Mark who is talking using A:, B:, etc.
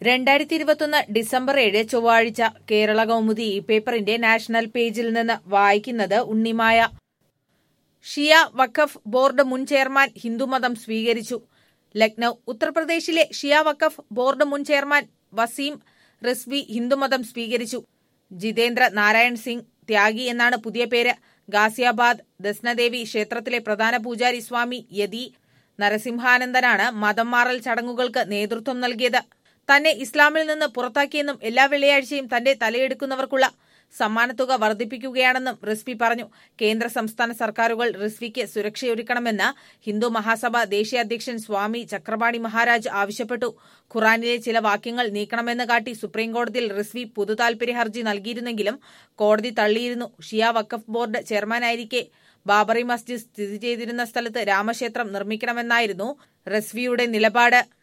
A: രണ്ടായിരത്തി ഇരുപത്തൊന്ന് ഡിസംബർ ഏഴ് ചൊവ്വാഴ്ച കേരള കൗമുദി ഈ പേപ്പറിന്റെ നാഷണൽ പേജിൽ നിന്ന് വായിക്കുന്നത് ഉണ്ണിമായ ഷിയ വഖഫ് ബോർഡ് മുൻ ചെയർമാൻ ഹിന്ദുമതം സ്വീകരിച്ചു ലക്നൌ ഉത്തർപ്രദേശിലെ ഷിയ വഖഫ് ബോർഡ് മുൻ ചെയർമാൻ വസീം റിസ്വി ഹിന്ദുമതം സ്വീകരിച്ചു ജിതേന്ദ്ര നാരായൺ സിംഗ് ത്യാഗി എന്നാണ് പുതിയ പേര് ഗാസിയാബാദ് ദസ്നദേവി ക്ഷേത്രത്തിലെ പ്രധാന പൂജാരി സ്വാമി യതി നരസിംഹാനന്ദനാണ് മതം മാറൽ ചടങ്ങുകൾക്ക് നേതൃത്വം നൽകിയത് തന്നെ ഇസ്ലാമിൽ നിന്ന് പുറത്താക്കിയെന്നും എല്ലാ വെള്ളിയാഴ്ചയും തന്റെ തലയെടുക്കുന്നവർക്കുള്ള സമ്മാനത്തുക വർദ്ധിപ്പിക്കുകയാണെന്നും റിസ്വി പറഞ്ഞു കേന്ദ്ര സംസ്ഥാന സർക്കാരുകൾ റിസ്വിക്ക് സുരക്ഷയൊരുക്കണമെന്ന് ഹിന്ദു മഹാസഭ ദേശീയ അധ്യക്ഷൻ സ്വാമി ചക്രപാണി മഹാരാജ് ആവശ്യപ്പെട്ടു ഖുറാനിലെ ചില വാക്യങ്ങൾ നീക്കണമെന്ന് കാട്ടി സുപ്രീംകോടതിയിൽ റിസ്വി പൊതുതാൽപര്യ ഹർജി നൽകിയിരുന്നെങ്കിലും കോടതി തള്ളിയിരുന്നു ഷിയ വഖഫ് ബോർഡ് ചെയർമാനായിരിക്കെ ബാബറി മസ്ജിദ് സ്ഥിതി ചെയ്തിരുന്ന സ്ഥലത്ത് രാമക്ഷേത്രം നിർമ്മിക്കണമെന്നായിരുന്നു റിസ്വിയുടെ നിലപാട്